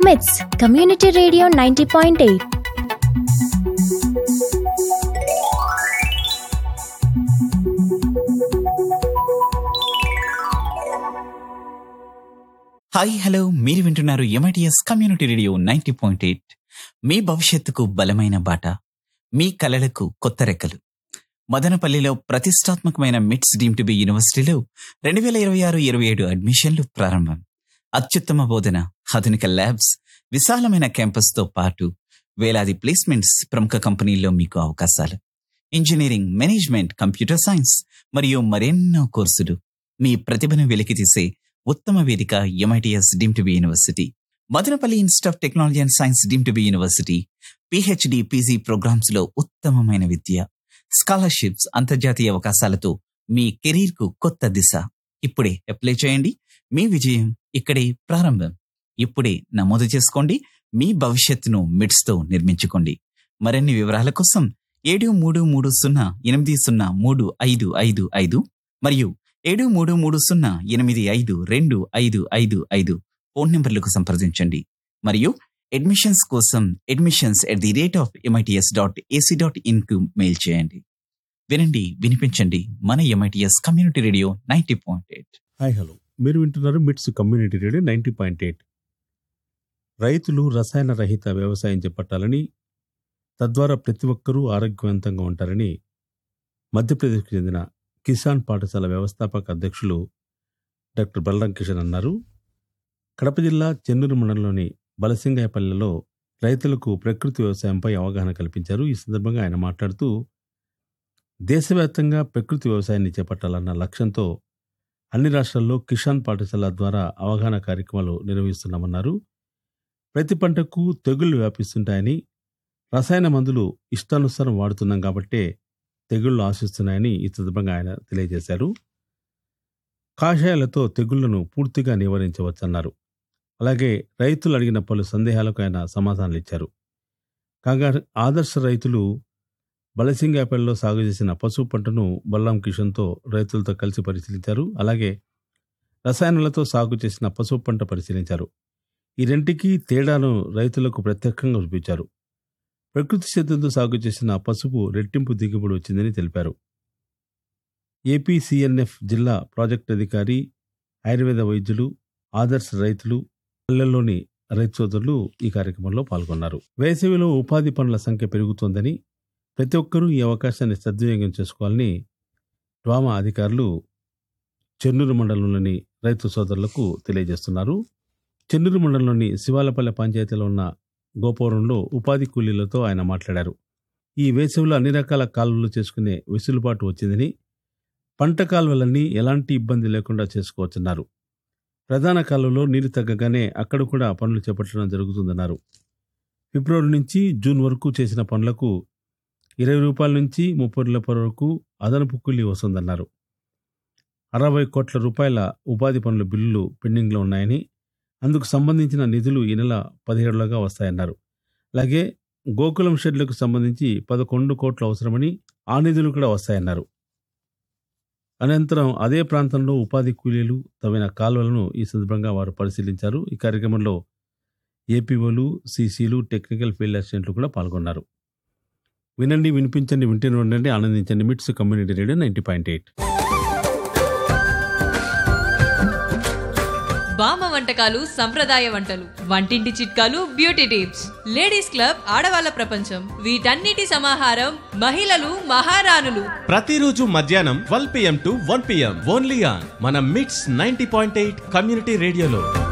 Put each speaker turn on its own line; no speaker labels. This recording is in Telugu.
మిట్స్ community radio ninety point eight
hi hello మీరు వింటున్నారు MITS community radio ninety point eight మీ భవిష్యత్తుకు బలమైన బాట మీ కలలకు కొత్త రెక్కలు మదనపల్లిలో ప్రతిష్టాత్మకమైన మిట్స్ డీమ్ టు బి యూనివర్సిటీలో రెండు వేల ఇరవై ఆరు ఇరవై ఏడు అడ్మిషన్లు ప్రారంభం అత్యుత్తమ బోధన ఆధునిక ల్యాబ్స్ విశాలమైన క్యాంపస్తో పాటు వేలాది ప్లేస్మెంట్స్ ప్రముఖ కంపెనీల్లో మీకు అవకాశాలు ఇంజనీరింగ్ మేనేజ్మెంట్ కంప్యూటర్ సైన్స్ మరియు మరెన్నో కోర్సులు మీ ప్రతిభను వెలికితీసే ఉత్తమ వేదిక MITS deem to be university Madanapalle institute of technology and science deem to be university PhD PG programs లో ఉత్తమమైన విద్య స్కాలర్షిప్స్ అంతర్జాతీయ అవకాశాలతో మీ కెరీర్ కు కొత్త దిశ ఇప్పుడే అప్లై చేయండి మీ విజయం ఇక్కడే ప్రారంభం ఇప్పుడే నమోదు చేసుకోండి మీ భవిష్యత్తును మిడ్స్ తో నిర్మించుకోండి మరిన్ని వివరాల కోసం ఏడు మూడు మూడు సున్నా ఎనిమిది సున్నా మూడు ఐదు ఐదు ఐదు మరియు ఏడు మూడు మూడు సున్నా ఎనిమిది ఐదు రెండు ఐదు ఐదు ఐదు ఫోన్ నంబర్లకు సంప్రదించండి మరియు అడ్మిషన్స్ కోసం admissions at the rate of MITS dot AC dot in కు మెయిల్ చేయండి వినండి వినిపించండి మన MITS community radio ninety point eight
hi hello మీరు వింటున్నారు MITS community radio ninety point eight రైతులు రసాయన రహిత వ్యవసాయం చేపట్టాలని తద్వారా ప్రతి ఒక్కరూ ఆరోగ్యవంతంగా ఉంటారని మధ్యప్రదేశ్కు చెందిన కిసాన్ పాఠశాల వ్యవస్థాపక అధ్యక్షులు డాక్టర్ బలరాం కిషన్ అన్నారు కడప జిల్లా చెన్నూరు మండలంలోని బలసింగాయపల్లెలో రైతులకు ప్రకృతి వ్యవసాయంపై అవగాహన కల్పించారు ఈ సందర్భంగా ఆయన మాట్లాడుతూ దేశవ్యాప్తంగా ప్రకృతి వ్యవసాయాన్ని చేపట్టాలన్న లక్ష్యంతో అన్ని రాష్ట్రాల్లో కిసాన్ పాఠశాల ద్వారా అవగాహన కార్యక్రమాలు నిర్వహిస్తున్నామన్నారు ప్రతి పంటకు తెగుళ్లు వ్యాపిస్తుంటాయని రసాయన మందులు ఇష్టానుసారం వాడుతున్నాం కాబట్టే తెగుళ్లు ఆశిస్తున్నాయని ఈ సందర్భంగా ఆయన తెలియజేశారు కాషాయాలతో తెగుళ్లను పూర్తిగా నివారించవచ్చన్నారు అలాగే రైతులు అడిగిన పలు సందేహాలకు ఆయన సమాధానాలు ఇచ్చారు కాగా ఆదర్శ రైతులు బలసింగాపల్లిలో సాగు చేసిన పసుపు పంటను బల్లాం కిషన్తో రైతులతో కలిసి పరిశీలించారు అలాగే రసాయనాలతో సాగు చేసిన పసుపు పంట పరిశీలించారు ఈ రెంటికి తేడాను రైతులకు ప్రత్యక్షంగా చూపించారు ప్రకృతి సిద్ధంతో సాగు చేసిన పసుపు రెట్టింపు దిగుబడి వచ్చిందని తెలిపారు ఏపీసీఎన్ఎఫ్ జిల్లా ప్రాజెక్ట్ అధికారి ఆయుర్వేద వైద్యులు ఆదర్శ రైతులు పల్లెల్లోని రైతు సోదరులు ఈ కార్యక్రమంలో పాల్గొన్నారు వేసవిలో ఉపాధి పనుల సంఖ్య పెరుగుతోందని ప్రతి ఒక్కరూ ఈ అవకాశాన్ని సద్వినియోగం చేసుకోవాలని డ్వామా అధికారులు చెన్నూరు మండలంలోని రైతు సోదరులకు తెలియజేస్తున్నారు చెన్నూరు మండలంలోని శివాలపల్లె పంచాయతీలో ఉన్న గోపురంలో ఉపాధి కూలీలతో ఆయన మాట్లాడారు ఈ వేసవిలో అన్ని రకాల కాలువలు చేసుకునే వెసులుబాటు వచ్చిందని పంట కాలువలన్నీ ఎలాంటి ఇబ్బంది లేకుండా చేసుకోవచ్చన్నారు ప్రధాన కాలువలో నీరు తగ్గగానే అక్కడ కూడా పనులు చేపట్టడం జరుగుతుందన్నారు ఫిబ్రవరి నుంచి జూన్ వరకు చేసిన పనులకు ఇరవై రూపాయల నుంచి ముప్పై రూపాయల వరకు అదనపు కూలీ వస్తుందన్నారు అరవై కోట్ల రూపాయల ఉపాధి పనుల బిల్లులు పెండింగ్లో ఉన్నాయని అందుకు సంబంధించిన నిధులు ఈ నెల పదిహేడులోగా వస్తాయన్నారు అలాగే గోకులం షెడ్లకు సంబంధించి పదకొండు కోట్లు అవసరమని ఆ నిధులు కూడా వస్తాయన్నారు అనంతరం అదే ప్రాంతంలో ఉపాధి కూలీలు తవ్విన కాలువలను ఈ సందర్భంగా వారు పరిశీలించారు ఈ కార్యక్రమంలో ఏపీఓలు సీసీలు టెక్నికల్ ఫీల్డ్ అసిస్టెంట్లు కూడా పాల్గొన్నారు వినండి వినిపించండి వింటూనే ఉండండి ఆనందించండి MITS community radio ninety point eight
బామ్మ వంటకాలు సంప్రదాయ వంటలు వంటింటి చిట్కాలు బ్యూటీ టిప్స్ లేడీస్ క్లబ్ ఆడవాళ్ళ ప్రపంచం వీటన్నిటి సమాహారం మహిళలు మహారాణులు
ప్రతిరోజు మధ్యాహ్నం twelve PM to one PM only on మన MITS ninety point eight community రేడియోలో